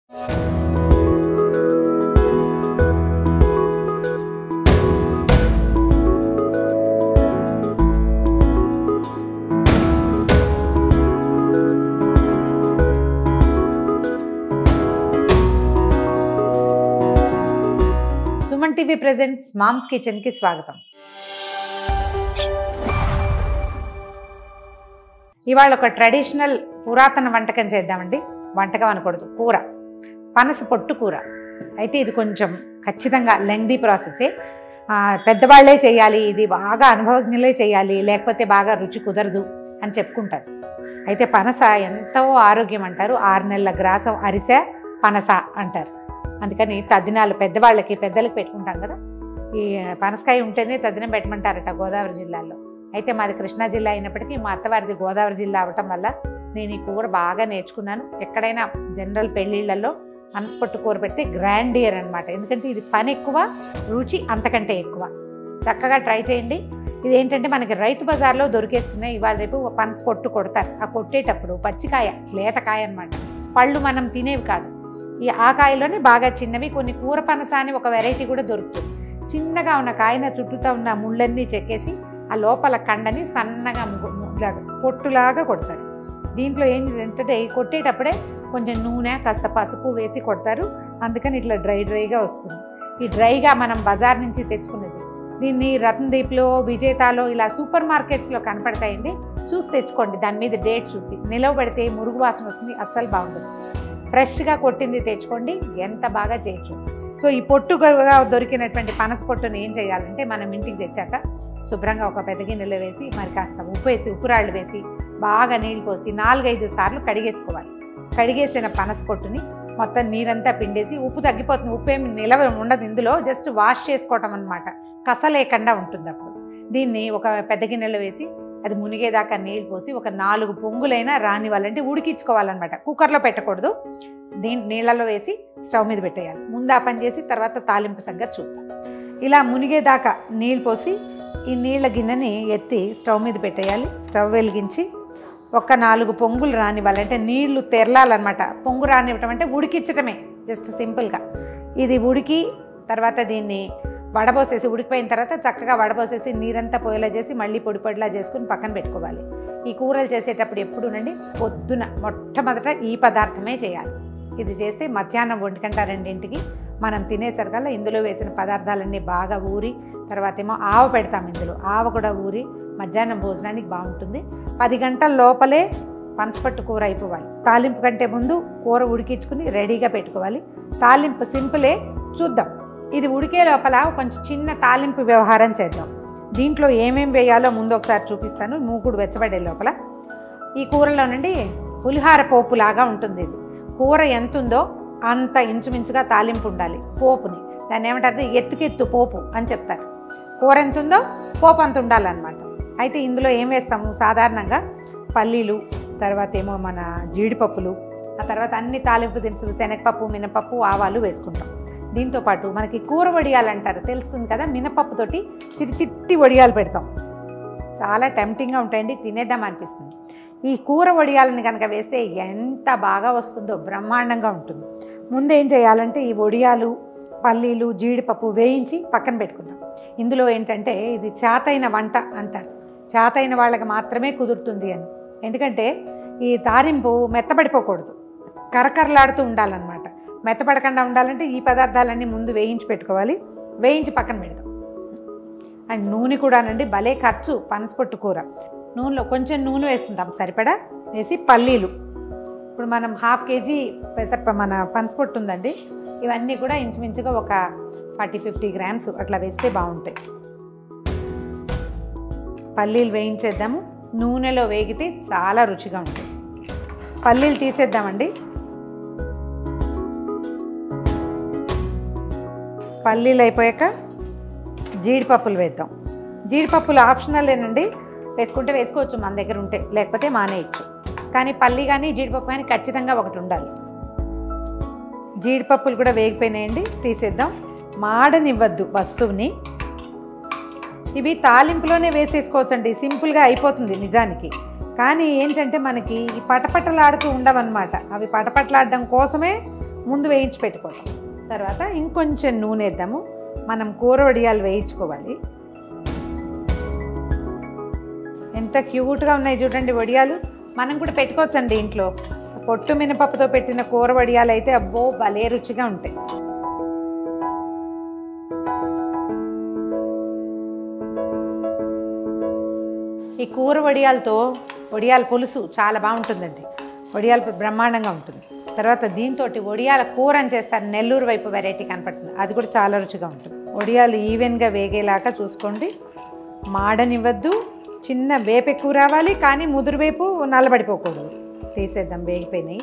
Suman TV presents moms కిచెన్కి స్వాగతం ఇవాళ ఒక ట్రెడిషనల్ పురాతన వంటకం చేద్దామండి వంటకం అనకూడదు కూర పనస పొట్టు కూర అయితే ఇది కొంచెం ఖచ్చితంగా లెంగ్దీ ప్రాసెసే ఆ, పెద్దవాళ్లే చేయాలి ఇది బాగా అనుభవజ్ఞులే చేయాలి లేకపోతే బాగా రుచి కుదరదు అని చెప్పుకుంటారు అయితే పనస ఎంతో ఆరోగ్యం అంటారు ఆరు నెలల గ్రాసం అరిసె పనస అంటారు అందుకని తద్దినాలు పెద్దవాళ్ళకి పెద్దలకు పెట్టుకుంటాం కదా ఈ పనసకాయ ఉంటేనే తద్దినం పెట్టమంటారట గోదావరి జిల్లాలో అయితే మాది కృష్ణా జిల్లా అయినప్పటికీ మా అత్తవారిది గోదావరి జిల్లా అవటం వల్ల నేను ఈ కూర బాగా నేర్చుకున్నాను ఎక్కడైనా జనరల్ పెళ్ళిళ్ళల్లో పనసపొట్టు కూర పెడితే గ్రాండియర్ అనమాట ఎందుకంటే ఇది పని ఎక్కువ రుచి అంతకంటే ఎక్కువ చక్కగా ట్రై చేయండి ఇది ఏంటంటే మనకి రైతు బజార్లో దొరికేస్తున్నాయి ఇవాళ రేపు పనస పొట్టు కొడతారు ఆ కొట్టేటప్పుడు పచ్చికాయ లేతకాయ అనమాట పళ్ళు మనం తినేవి కాదు ఈ ఆ కాయలోనే బాగా చిన్నవి కొన్ని కూర పనస అని ఒక వెరైటీ కూడా దొరుకుతుంది చిన్నగా ఉన్న కాయన చుట్టూతో ఉన్న ముళ్ళన్నీ చెక్కేసి ఆ లోపల కండని సన్నగా ము- ము- ఇలాగా పొట్టులాగా కొడతారు దీంట్లో ఏం ఏంటంటే ఈ కొట్టేటప్పుడే కొంచెం నూనె కాస్త పసుపు వేసి కొడతారు అందుకని ఇట్లా డ్రై డ్రైగా వస్తుంది ఈ డ్రైగా మనం బజార్ నుంచి తెచ్చుకునేది దీన్ని రత్నదీప్లో విజేతాలో ఇలా సూపర్ మార్కెట్స్లో కనపడతాయండి చూసి తెచ్చుకోండి దాని మీద డేట్ చూసి నిలవ పెడితే మురుగు వాసన వస్తుంది అస్సలు బాగుంటుంది ఫ్రెష్గా కొట్టింది తెచ్చుకోండి ఎంత బాగా చేయొచ్చు సో ఈ పొట్టుగా దొరికినటువంటి పనస పొట్టుని ఏం చేయాలంటే మనం ఇంటికి తెచ్చాక శుభ్రంగా ఒక పెద్ద గిన్నెలో వేసి మరి కాస్త ఉప్పు వేసి ఉప్పురాళ్ళు వేసి బాగా నీళ్ళు పోసి నాలుగైదు సార్లు కడిగేసుకోవాలి కడిగేసిన పనస పొట్టుని మొత్తం నీరంతా పిండేసి ఉప్పు తగ్గిపోతుంది ఉప్పు ఏమి నిలవ ఉండదు ఇందులో జస్ట్ వాష్ చేసుకోవటం అనమాట కస లేకుండా ఉంటుంది అప్పుడు దీన్ని ఒక పెద్ద గిన్నెలో వేసి అది మునిగేదాకా నీళ్ళు పోసి ఒక నాలుగు పొంగులైనా రానివ్వాలంటే ఉడికించుకోవాలన్నమాట కుక్కర్లో పెట్టకూడదు దీని నీళ్ళలో వేసి స్టవ్ మీద పెట్టేయాలి ముందు ఆ పని చేసి తర్వాత తాలింపు సంగతి చూద్దాం ఇలా మునిగేదాకా నీళ్ళు పోసి ఈ నీళ్ళ గిన్నెని ఎత్తి స్టవ్ మీద పెట్టేయాలి స్టవ్ వెలిగించి ఒక నాలుగు పొంగులు రానివ్వాలంటే నీళ్లు తెరలాలన్నమాట పొంగు రానివ్వటం అంటే ఉడికించటమే జస్ట్ సింపుల్గా ఇది ఉడికి తర్వాత దీన్ని వడబోసేసి ఉడికిపోయిన తర్వాత చక్కగా వడబోసేసి నీరంతా పోయేలా చేసి మళ్ళీ పొడి పొడిలా చేసుకుని పక్కన పెట్టుకోవాలి ఈ కూరలు చేసేటప్పుడు ఎప్పుడునండి పొద్దున మొట్టమొదట ఈ పదార్థమే చేయాలి ఇది చేస్తే మధ్యాహ్నం ఒంటికంట రెండింటికి మనం తినేసరికల్లా ఇందులో వేసిన పదార్థాలన్నీ బాగా ఊరి తర్వాత ఏమో ఆవ పెడతాం ఇందులో ఆవ కూడా ఊరి మధ్యాహ్నం భోజనానికి బాగుంటుంది పది గంటల లోపలే పనసపట్టు కూర అయిపోవాలి తాలింపు కంటే ముందు కూర ఉడికించుకుని రెడీగా పెట్టుకోవాలి తాలింపు సింపులే చూద్దాం ఇది ఉడికే లోపల కొంచెం చిన్న తాలింపు వ్యవహారం చేద్దాం దీంట్లో ఏమేం వేయాలో ముందు ఒకసారి చూపిస్తాను మూకుడు వెచ్చబడే లోపల ఈ కూరలో నుండి పులిహార పోపు లాగా ఉంటుంది ఇది కూర ఎంత ఉందో అంత ఇంచుమించుగా తాలింపు ఉండాలి పోపుని దాన్ని ఏమంటారు ఎత్తుకెత్తు పోపు అని చెప్తారు కూర ఎంత ఉందో పోపు అంత ఉండాలన్నమాట అయితే ఇందులో ఏం వేస్తాము సాధారణంగా పల్లీలు తర్వాత ఏమో మన జీడిపప్పులు ఆ తర్వాత అన్ని తాలింపు దినుసులు శనగపప్పు మినపప్పు ఆవాలు వేసుకుంటాం దీంతో పాటు మనకి కూర వడియాలు అంటారు తెలుస్తుంది కదా మినపప్పుతోటి చిట్టి చిట్టి వడియాలు పెడతాం చాలా టెంప్టింగ్గా ఉంటాయండి తినేద్దాం అనిపిస్తుంది ఈ కూర వడియాలని కనుక వేస్తే ఎంత బాగా వస్తుందో బ్రహ్మాండంగా ఉంటుంది ముందు ఏం చేయాలంటే ఈ వడియాలు పల్లీలు జీడిపప్పు వేయించి పక్కన పెట్టుకుందాం ఇందులో ఏంటంటే ఇది చేతైన వంట అంటారు చేతైన వాళ్ళకి మాత్రమే కుదురుతుంది అని ఎందుకంటే ఈ తారింపు మెత్తబడిపోకూడదు కరకరలాడుతూ ఉండాలన్నమాట మెత్తపడకుండా ఉండాలంటే ఈ పదార్థాలన్నీ ముందు వేయించి పెట్టుకోవాలి వేయించి పక్కన పెడతాం అండ్ నూనె కూడానండి భలే ఖర్చు పనసపొట్టు కూర నూనెలో కొంచెం నూనె వేసుకుంటాం సరిపడా వేసి పల్లీలు ఇప్పుడు మనం హాఫ్ కేజీ పెసర మన పనసపొట్టు ఉందండి ఇవన్నీ కూడా ఇంచుమించుగా ఒక ఫార్టీ ఫిఫ్టీ గ్రామ్స్ అట్లా వేస్తే బాగుంటాయి పల్లీలు వేయించేద్దాము నూనెలో వేగితే చాలా రుచిగా ఉంటుంది పల్లీలు తీసేద్దామండి పల్లీలు అయిపోయాక జీడిపప్పులు వేద్దాం జీడిపప్పులు ఆప్షనలేనండి వేసుకుంటే వేసుకోవచ్చు మన దగ్గర ఉంటే లేకపోతే మానేయచ్చు కానీ పల్లి కానీ జీడిపప్పు కానీ ఖచ్చితంగా ఒకటి ఉండాలి జీడిపప్పులు కూడా వేగిపోయినాయండి తీసేద్దాం మాడనివ్వద్దు వస్తువుని ఇవి తాలింపులోనే వేసేసుకోవచ్చండి సింపుల్గా అయిపోతుంది నిజానికి కానీ ఏంటంటే మనకి ఈ పటపటలాడుతూ ఉండవన్నమాట అవి పటపటలాడడం కోసమే ముందు వేయించి పెట్టుకోవటం తర్వాత ఇంకొంచెం నూనె వేద్దాము మనం కూర వడియాలు వేయించుకోవాలి ఎంత క్యూట్గా ఉన్నాయి చూడండి వడియాలు మనం కూడా పెట్టుకోవచ్చండి ఇంట్లో పొట్టు మినపప్పుతో పెట్టిన కూర వడియాలు అయితే అబ్బో భలే రుచిగా ఉంటాయి ఈ కూర వడియాలతో వడియాల పులుసు చాలా బాగుంటుందండి వడియాల పులుసు బ్రహ్మాండంగా ఉంటుంది తర్వాత దీంతో వడియాల కూర అని చేస్తారు నెల్లూరు వైపు వెరైటీ కనపడుతుంది అది కూడా చాలా రుచిగా ఉంటుంది వడియాలు ఈవెన్గా వేగేలాగా చూసుకోండి మాడనివ్వద్దు చిన్న వేపు ఎక్కువ రావాలి కానీ ముదురు వేపు నల్లబడిపోకూడదు తీసేద్దాం వేగిపోయినాయి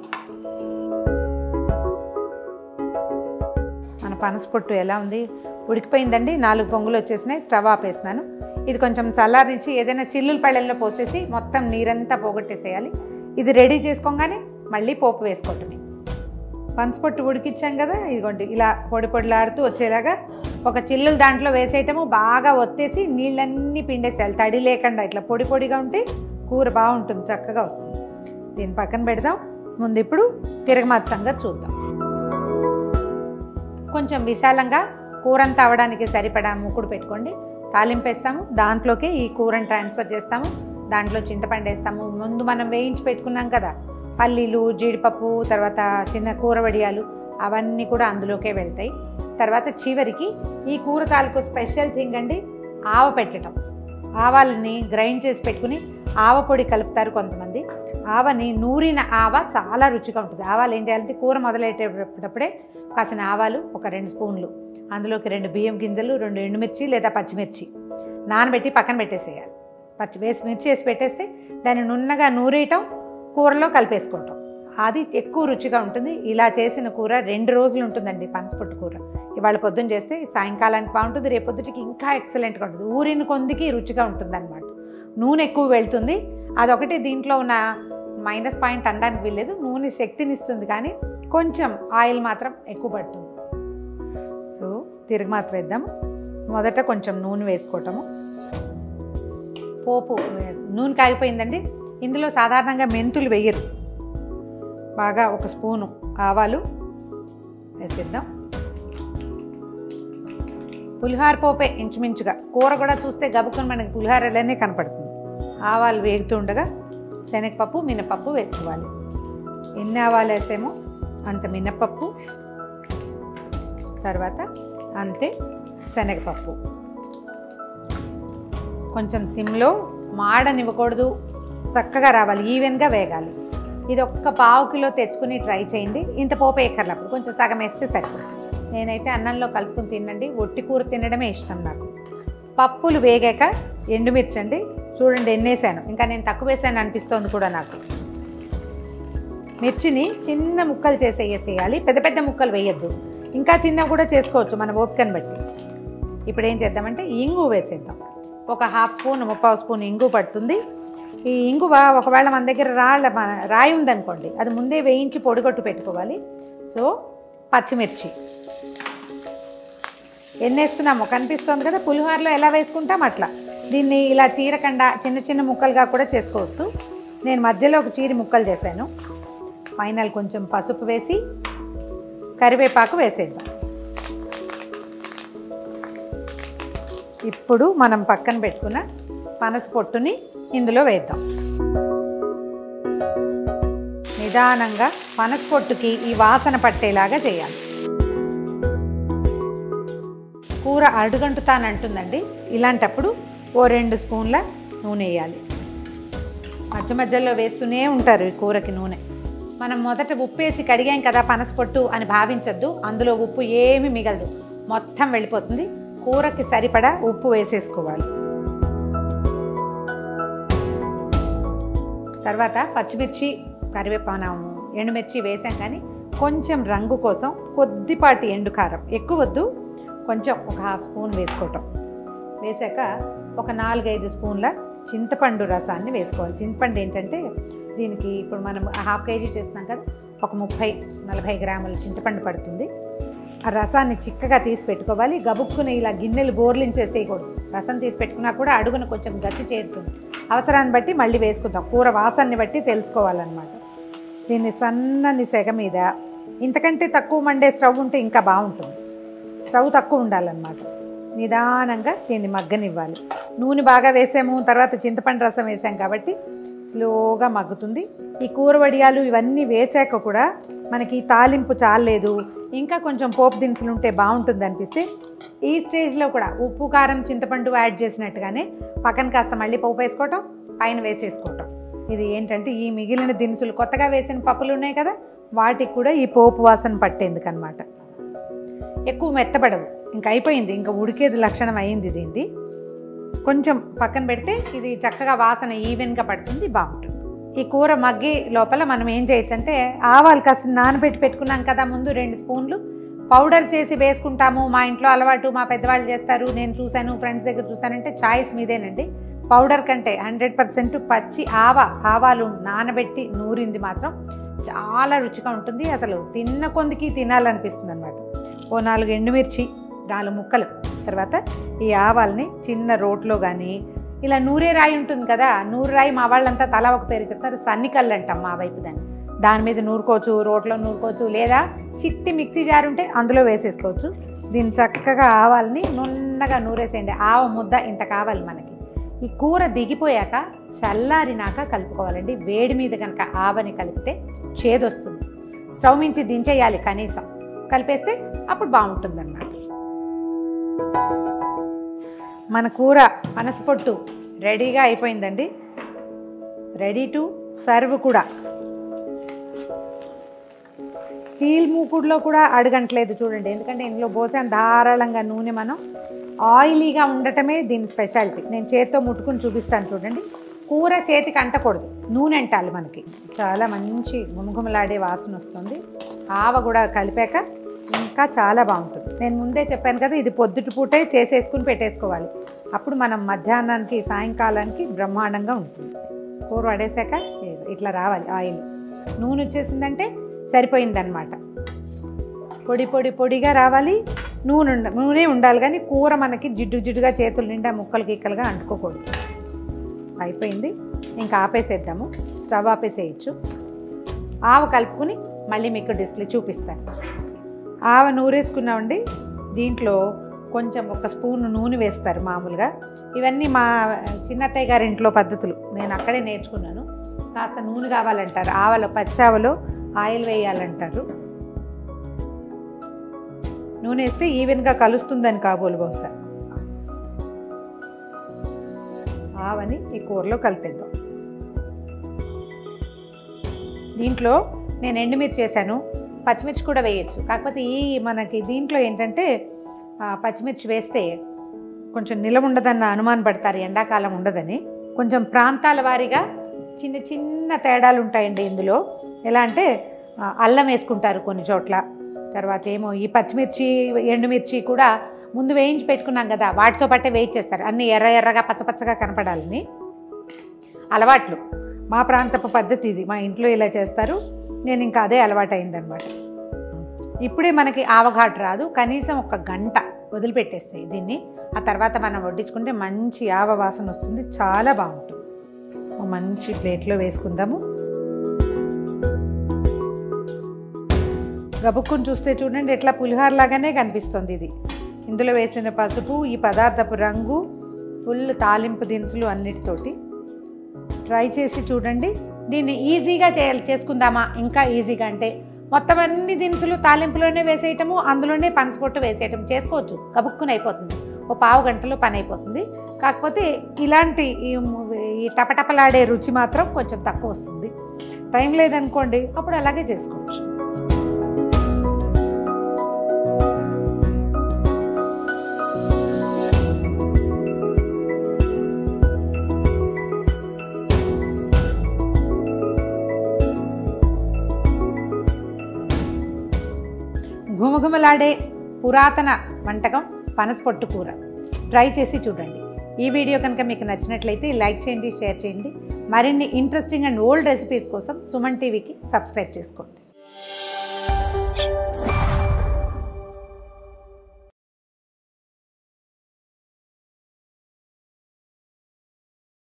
మన పనస పొట్టు ఎలా ఉంది ఉడికిపోయిందండి నాలుగు పొంగులు వచ్చేసినాయి స్టవ్ ఆపేస్తున్నాను ఇది కొంచెం చల్లారించి ఏదైనా చిల్లుల పళ్ళెంలో పోసేసి మొత్తం నీరంతా పోగొట్టేసేయాలి ఇది రెడీ చేసుకోగానే మళ్ళీ పోపు వేసుకోవటమే పనసపొట్టు ఉడికిచ్చాం కదా ఇదిగోండి ఇలా పొడి పొడిలాడుతూ వచ్చేలాగా ఒక చిల్లులు దాంట్లో వేసేయటము బాగా ఒత్తేసి నీళ్ళన్నీ పిండేసేయాలి తడి లేకుండా ఇట్లా పొడి పొడిగా ఉంటే కూర బాగుంటుంది చక్కగా వస్తుంది దీని పక్కన పెడదాం ముందు ఇప్పుడు తిరగమాత సంగతి చూద్దాం కొంచెం విశాలంగా కూరంతా అవ్వడానికి సరిపడా మూకుడు పెట్టుకోండి తాలింపేస్తాము దాంట్లోకి ఈ కూరని ట్రాన్స్ఫర్ చేస్తాము దాంట్లో చింతపండు వేస్తాము ముందు మనం వేయించి పెట్టుకున్నాం కదా పల్లీలు జీడిపప్పు తర్వాత చిన్న కూర వడియాలు అవన్నీ కూడా అందులోకే వెళ్తాయి తర్వాత చివరికి ఈ కూర తాలూకు స్పెషల్ థింగ్ అండి ఆవ పెట్టడం ఆవాలని గ్రైండ్ చేసి పెట్టుకుని ఆవ పొడి కలుపుతారు కొంతమంది ఆవని నూరిన ఆవ చాలా రుచిగా ఉంటుంది ఆవాలు ఏం చేయాలంటే కూర మొదలెట్టేటప్పుడే కాసిన ఆవాలు ఒక రెండు స్పూన్లు అందులోకి రెండు బియ్యం గింజలు రెండు ఎండుమిర్చి లేదా పచ్చిమిర్చి నానబెట్టి పక్కన పెట్టేసేయాలి పచ్చి వేసి మిర్చి వేసి పెట్టేస్తే దాన్ని నున్నగా నూరేయటం కూరలో కలిపేసుకోవటం అది ఎక్కువ రుచిగా ఉంటుంది ఇలా చేసిన కూర రెండు రోజులు ఉంటుందండి పనసపొట్టు కూర ఇవాళ పొద్దున్న చేస్తే సాయంకాలానికి బాగుంటుంది రేపు పొద్దుటికి ఇంకా ఎక్సలెంట్గా ఉంటుంది ఊరిన కొందికి రుచిగా ఉంటుంది అనమాట నూనె ఎక్కువ వెళ్తుంది అదొకటి దీంట్లో ఉన్న మైనస్ పాయింట్ అనడానికి వీల్లేదు నూనె శక్తిని ఇస్తుంది కానీ కొంచెం ఆయిల్ మాత్రం ఎక్కువ పడుతుంది సో తిరుగుమాత వేద్దాం మొదట కొంచెం నూనె వేసుకోవటము పోపు నూనె కాగిపోయిందండి ఇందులో సాధారణంగా మెంతులు వేయరు బాగా ఒక స్పూను ఆవాలు వేసేద్దాం పులిహార పోపే ఇంచుమించుగా కూర కూడా చూస్తే గబుకుని మనకి పులిహారలోనే కనపడుతుంది ఆవాలు వేగుతూ ఉండగా శనగపప్పు మినపప్పు వేసుకోవాలి ఎన్ని ఆవాలు వేసామో అంత మినపప్పు తర్వాత అంతే శనగపప్పు కొంచెం సిమ్లో మాడనివ్వకూడదు చక్కగా రావాలి ఈవెన్గా వేగాలి ఇది ఒక్క పావు కిలో తెచ్చుకుని ట్రై చేయండి ఇంత పోపు వేయక్కర్లప్పుడు కొంచెం సగం వేస్తే సరిపోతుంది నేనైతే అన్నంలో కలుపుకుని తినండి ఒట్టి కూర తినడమే ఇష్టం నాకు పప్పులు వేగాక ఎండుమిర్చి అండి చూడండి ఎన్నేసాను ఇంకా నేను తక్కువ వేసాను అనిపిస్తోంది కూడా నాకు మిర్చిని చిన్న ముక్కలు చేసి వేసేయాలి పెద్ద పెద్ద ముక్కలు వేయొద్దు ఇంకా చిన్న కూడా చేసుకోవచ్చు మన ఓపికను బట్టి ఇప్పుడు ఏం చేద్దామంటే ఇంగు వేసేద్దాం ఒక హాఫ్ స్పూన్ ముప్పావు స్పూన్ ఇంగు పడుతుంది ఈ ఇంగువ ఒకవేళ మన దగ్గర రాళ్ళ మన- రాయి ఉందనుకోండి అది ముందే వేయించి పొడిగొట్టు పెట్టుకోవాలి సో పచ్చిమిర్చి ఎన్ని వేస్తున్నామో కనిపిస్తుంది కదా పులిహోరలో ఎలా వేసుకుంటాం అట్లా దీన్ని ఇలా చీరకుండా చిన్న చిన్న ముక్కలుగా కూడా చేసుకోవచ్చు నేను మధ్యలో ఒక చీరి ముక్కలు చేశాను ఫైనల్ కొంచెం పసుపు వేసి కరివేపాకు వేసేద్దాం ఇప్పుడు మనం పక్కన పెట్టుకున్న పనస పొట్టుని ఇందులో వేద్దాం నిదానంగా పనస పొట్టుకి ఈ వాసన పట్టేలాగా చేయాలి కూర అడుగంటుతానంటుందండి ఇలాంటప్పుడు ఓ రెండు స్పూన్ల నూనె వేయాలి మధ్య మధ్యలో వేస్తూనే ఉంటారు ఈ కూరకి నూనె మనం మొదట ఉప్పు వేసి కడిగాం కదా పనసపొట్టు అని భావించద్దు అందులో ఉప్పు ఏమీ మిగలదు మొత్తం వెళ్ళిపోతుంది కూరకి సరిపడా ఉప్పు వేసేసుకోవాలి తర్వాత పచ్చిమిర్చి కరివేపానం ఎండుమిర్చి వేసాం కానీ కొంచెం రంగు కోసం కొద్దిపాటి ఎండు కారం ఎక్కువ వద్దు కొంచెం ఒక హాఫ్ స్పూన్ వేసుకోవటం వేసాక ఒక నాలుగైదు స్పూన్ల చింతపండు రసాన్ని వేసుకోవాలి చింతపండు ఏంటంటే దీనికి ఇప్పుడు మనం హాఫ్ కేజీ చేస్తున్నాం కదా ఒక ముప్పై నలభై గ్రాముల చింతపండు పడుతుంది ఆ రసాన్ని చిక్కగా తీసి పెట్టుకోవాలి గబుక్కుని ఇలా గిన్నెలు బోర్లించేసేయకూడదు రసం తీసి పెట్టుకున్నా కూడా అడుగున కొంచెం గట్టి చేరుతుంది అవసరాన్ని బట్టి మళ్ళీ వేసుకుందాం కూర వాసనని బట్టి తెలుసుకోవాలన్నమాట దీన్ని సన్నని సెగ మీద ఇంతకంటే తక్కువ మండే స్టవ్ ఉంటే ఇంకా బాగుంటుంది స్టవ్ తక్కువ ఉండాలన్నమాట నిదానంగా దీన్ని మగ్గనివ్వాలి నూనె బాగా వేసాము తర్వాత చింతపండు రసం వేసాం కాబట్టి స్లోగా మగ్గుతుంది ఈ కూర వడియాలు ఇవన్నీ వేసాక కూడా మనకి తాలింపు చాలలేదు ఇంకా కొంచెం పోపు దినుసులు ఉంటే బాగుంటుంది అనిపిస్తే ఈ స్టేజ్లో కూడా ఉప్పు కారం చింతపండు యాడ్ చేసినట్టుగానే పక్కన కాస్త మళ్ళీ పోపు వేసుకోవటం పైన వేసేసుకోవటం ఇది ఏంటంటే ఈ మిగిలిన దినుసులు కొత్తగా వేసిన పప్పులు ఉన్నాయి కదా వాటికి కూడా ఈ పోపు వాసన పట్టేందుకు అనమాట ఎక్కువ మెత్తబడవు ఇంకా అయిపోయింది ఇంకా ఉడికేది లక్షణం అయింది దీనిది కొంచెం పక్కన పెడితే ఇది చక్కగా వాసన ఈవెన్గా పడుతుంది బాగుంటుంది ఈ కూర మగ్గి లోపల మనం ఏం చేయొచ్చు అంటే ఆవాలు కాస్త నానబెట్టి పెట్టుకున్నాం కదా ముందు రెండు స్పూన్లు పౌడర్ చేసి వేసుకుంటాము మా ఇంట్లో అలవాటు మా పెద్దవాళ్ళు చేస్తారు నేను చూశాను ఫ్రెండ్స్ దగ్గర చూశానంటే చాయిస్ మీదేనండి పౌడర్ కంటే హండ్రెడ్ పర్సెంట్ పచ్చి ఆవ ఆవాలు నానబెట్టి నూరింది మాత్రం చాలా రుచిగా ఉంటుంది అసలు తిన్న కొందికి తినాలనిపిస్తుంది అనమాట ఓ నాలుగు ఎండుమిర్చి నాలుగు ముక్కలు తర్వాత ఈ ఆవాల్ని చిన్న రోట్లో కానీ ఇలా నూరే రాయి ఉంటుంది కదా నూరు రాయి మా వాళ్ళంతా తల ఒక పేరు చెప్తారు సన్నికల్లు అంటాం మా వైపు దాన్ని దాని మీద నూరుకోవచ్చు రోట్లో నూరుకోవచ్చు లేదా చిట్టి మిక్సీ జార్ ఉంటే అందులో వేసేసుకోవచ్చు దీన్ని చక్కగా ఆవాల్ని నున్నగా నూరేసేయండి ఆవ ముద్ద ఇంత కావాలి మనకి ఈ కూర దిగిపోయాక చల్లారినాక కలుపుకోవాలండి వేడి మీద కనుక ఆవని కలిపితే చేదొస్తుంది స్టవ్ మించి దించేయాలి కనీసం కలిపేస్తే అప్పుడు బాగుంటుంది అన్నమాట మన కూర పనసపొట్టు రెడీగా అయిపోయిందండి రెడీ టు సర్వ్ కూడా స్టీల్ మూకుడులో కూడా అడగట్లేదు చూడండి ఎందుకంటే ఇందులో పోసాను ధారాళంగా నూనె మనం ఆయిలీగా ఉండటమే దీని స్పెషాలిటీ నేను చేత్తో ముట్టుకుని చూపిస్తాను చూడండి కూర చేతికి అంటకూడదు నూనె అంటాలి మనకి చాలా మంచి గుమగుమలాడే వాసన వస్తుంది ఆవ కూడా కలిపాక ఇంకా చాలా బాగుంటుంది నేను ముందే చెప్పాను కదా ఇది పొద్దుటి పూటే చేసేసుకుని పెట్టేసుకోవాలి అప్పుడు మనం మధ్యాహ్నానికి సాయంకాలానికి బ్రహ్మాండంగా ఉంటుంది కూర పడేసాక ఇట్లా రావాలి ఆయిల్ నూనె వచ్చేసిందంటే సరిపోయిందనమాట పొడి పొడి పొడిగా రావాలి నూనె ఉండ నూనె ఉండాలి కానీ కూర మనకి జిడ్డు జిడ్డుగా చేతులు నిండా ముక్కలు గిక్కలుగా అంటుకోకూడదు అయిపోయింది ఇంకా ఆపేసేద్దాము స్టవ్ ఆపేసేయచ్చు ఆవ కలుపుకుని మళ్ళీ మీకు డిస్ప్లే చూపిస్తాను ఆవ నూరేసుకున్నామండి దీంట్లో కొంచెం ఒక స్పూన్ నూనె వేస్తారు మామూలుగా ఇవన్నీ మా చిన్నత్తయ్య గారి ఇంట్లో పద్ధతులు నేను అక్కడే నేర్చుకున్నాను కాస్త నూనె కావాలంటారు ఆవలో పచ్చావలో ఆయిల్ వేయాలంటారు నూనె వేస్తే ఈవెన్గా కలుస్తుందని కాబోలు బహుశా ఆవని ఈ కూరలో కలిపేద్దాం దీంట్లో నేను ఎండుమిర్చి చేశాను పచ్చిమిర్చి కూడా వేయచ్చు కాకపోతే ఈ మనకి దీంట్లో ఏంటంటే ఆ, పచ్చిమిర్చి వేస్తే కొంచెం నిలవ ఉండదన్న అనుమానం పడతారు ఎండాకాలం ఉండదని కొంచెం ప్రాంతాల వారీగా చిన్న చిన్న తేడాలు ఉంటాయండి ఇందులో ఎలా అంటే ఆ, అల్లం వేసుకుంటారు కొన్ని చోట్ల తర్వాత ఏమో ఈ పచ్చిమిర్చి ఎండుమిర్చి కూడా ముందు వేయించి పెట్టుకున్నాం కదా వాటితో పట్టే వేయించేస్తారు అన్నీ ఎర్ర ఎర్రగా పచ్చపచ్చగా కనపడాలని అలవాట్లు మా ప్రాంతపు పద్ధతి ఇది మా ఇంట్లో ఇలా చేస్తారు నేను ఇంకా అదే అలవాటు అయిందనమాట ఇప్పుడే మనకి ఆవఘాటు రాదు కనీసం ఒక గంట వదిలిపెట్టేస్తాయి దీన్ని ఆ తర్వాత మనం వడ్డించుకుంటే మంచి ఆవ వాసన వస్తుంది చాలా బాగుంటుంది ఓ మంచి ప్లేట్లో వేసుకుందాము గబుక్కుని చూస్తే చూడండి ఎట్లా పులిహోర లాగానే కనిపిస్తుంది ఇది ఇందులో వేసిన పసుపు ఈ పదార్థపు రంగు ఫుల్ తాలింపు దినుసులు అన్నిటితోటి ట్రై చేసి చూడండి దీన్ని ఈజీగా చేయాలి చేసుకుందామా ఇంకా ఈజీగా అంటే మొత్తం అన్ని దినుసులు తాలింపులోనే వేసేయటము అందులోనే పనసపొట్టు వేసేయటం చేసుకోవచ్చు కబుక్కుని అయిపోతుంది ఓ పావు గంటలో పని అయిపోతుంది కాకపోతే ఇలాంటి ఈ ఈ టపటపలాడే రుచి మాత్రం కొంచెం తక్కువ వస్తుంది టైం లేదనుకోండి అప్పుడు అలాగే చేసుకోవచ్చు ఘుమఘుమలాడే పురాతన వంటకం పనసపొట్టు కూర ట్రై చేసి చూడండి ఈ వీడియో కనుక మీకు నచ్చినట్లయితే లైక్ చేయండి షేర్ చేయండి మరిన్ని ఇంట్రెస్టింగ్ అండ్ ఓల్డ్ రెసిపీస్ కోసం సుమన్ టీవీకి సబ్స్క్రైబ్ చేసుకోండి